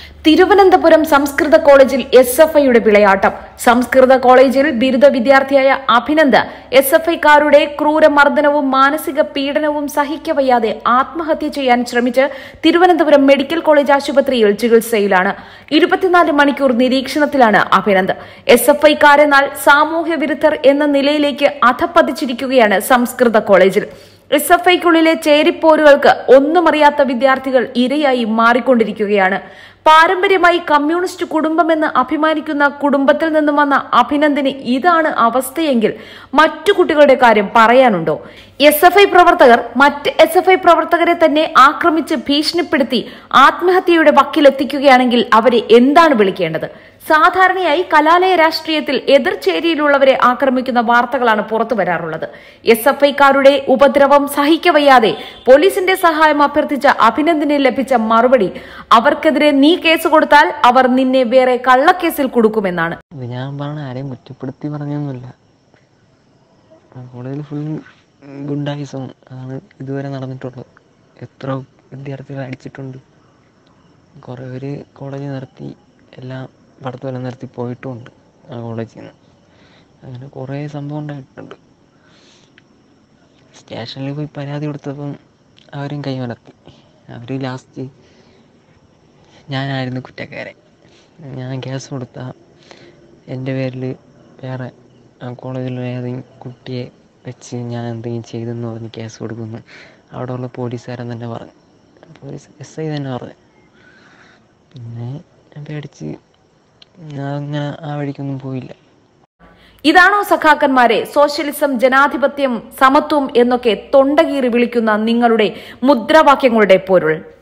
തിരുവനന്തപുരം സംസ്കൃത കോളേജിൽ S F ഐയുടെ വിളയാട്ടം സംസ്കൃത കോളേജിൽ ബിരുദ വിദ്യാർത്ഥിയായ അഭിനന്ദ് എസ് എഫ് ഐക്കാരുടെ ക്രൂരമർദ്ദനവും മാനസിക പീഡനവും സഹിക്കവയ്യാതെ ആത്മഹത്യ ചെയ്യാൻ ശ്രമിച്ച് തിരുവനന്തപുരം മെഡിക്കൽ കോളേജ് ആശുപത്രിയിൽ ചികിത്സയിലാണ് ഇരുപത്തിനാല് മണിക്കൂർ നിരീക്ഷണത്തിലാണ് അഭിനന്ദ് എസ് എഫ് ഐക്കാരെന്നാൽ സാമൂഹ്യ വിരുദ്ധർ എന്ന നിലയിലേക്ക് അധപ്പതിച്ചിരിക്കുകയാണ് സംസ്കൃത കോളേജിൽ എസ് എഫ് ഐക്കുള്ളിലെ ചേരിപ്പോരുകൾക്ക് ഒന്നും അറിയാത്ത വിദ്യാർത്ഥികൾ ഇരയായി മാറിക്കൊണ്ടിരിക്കുകയാണ് പാരമ്പര്യമായി കമ്മ്യൂണിസ്റ്റ് കുടുംബമെന്ന് അഭിമാനിക്കുന്ന കുടുംബത്തിൽ നിന്നും വന്ന അഭിനന്ദിന് ഇതാണ് അവസ്ഥയെങ്കിൽ മറ്റു കുട്ടികളുടെ കാര്യം പറയാനുണ്ടോ എസ് എഫ് ഐ പ്രവർത്തകർ മറ്റ് എസ് എഫ് ഐ പ്രവർത്തകരെ തന്നെ ആക്രമിച്ച് ഭീഷണിപ്പെടുത്തി ആത്മഹത്യയുടെ വക്കിലെത്തിക്കുകയാണെങ്കിൽ അവരെ എന്താണ് വിളിക്കേണ്ടത് സാധാരണയായി കലാലയ രാഷ്ട്രീയത്തിൽ എതിർചേരിയിലുള്ളവരെ ആക്രമിക്കുന്ന വാർത്തകളാണ് പുറത്തു വരാറുള്ളത് എസ് എഫ് ഐക്കാരുടെ ഉപദ്രവം സഹിക്കവയ്യാതെ പോലീസിന്റെ സഹായം അഭ്യർത്ഥിച്ച അഭിനന്ദിന് ലഭിച്ച മറുപടി അവർക്കെതിരെ നീ കേസ് കൊടുത്താൽ അവർ നിന്നെ വേറെ കള്ളക്കേസിൽ കൊടുക്കുമെന്നാണ് ഇത് ഞാൻ പറഞ്ഞ ആരെയും കുറ്റപ്പെടുത്തി പറഞ്ഞൊന്നുമില്ല കോളേജിൽ ഫുൾ ഗുണ്ടായിസം ആണ് ഇതുവരെ നടന്നിട്ടുള്ളത് എത്ര വിദ്യാർത്ഥികൾ അടിച്ചിട്ടുണ്ട് കുറേ പേര് കോളേജ് നിർത്തി എല്ലാം പഠിത്തമെല്ലാം നിർത്തി പോയിട്ടുമുണ്ട് ആ കോളേജിൽ നിന്ന് അങ്ങനെ കുറേ സംഭവം ഉണ്ടായിട്ടുണ്ട് സ്റ്റേഷനിൽ പോയി പരാതി കൊടുത്തപ്പം അവരും കൈമലർത്തി അവർ ലാസ്റ്റ് ഞാനായിരുന്നു കുറ്റക്കാരൻ ഞാൻ കേസ് കൊടുത്ത എൻ്റെ പേരിൽ വേറെ കോളേജിലുള്ള ഏതെങ്കിലും കുട്ടിയെ വെച്ച് ഞാൻ എന്തെങ്കിലും ചെയ്തെന്ന് പറഞ്ഞ് കേസ് കൊടുക്കുന്നു അവിടെ ഉള്ള പോലീസുകാരൻ തന്നെ പറഞ്ഞു പോലീസ് എസ് ഐ തന്നെ പറഞ്ഞു പിന്നെ ഞാൻ പേടിച്ച് ഞാൻ അങ്ങനെ ആ വഴിക്കൊന്നും പോയില്ല ഇതാണോ സഖാക്കന്മാരെ സോഷ്യലിസം ജനാധിപത്യം സമത്വം എന്നൊക്കെ തൊണ്ടകീറി വിളിക്കുന്ന നിങ്ങളുടെ മുദ്രാവാക്യങ്ങളുടെ പൊരുൾ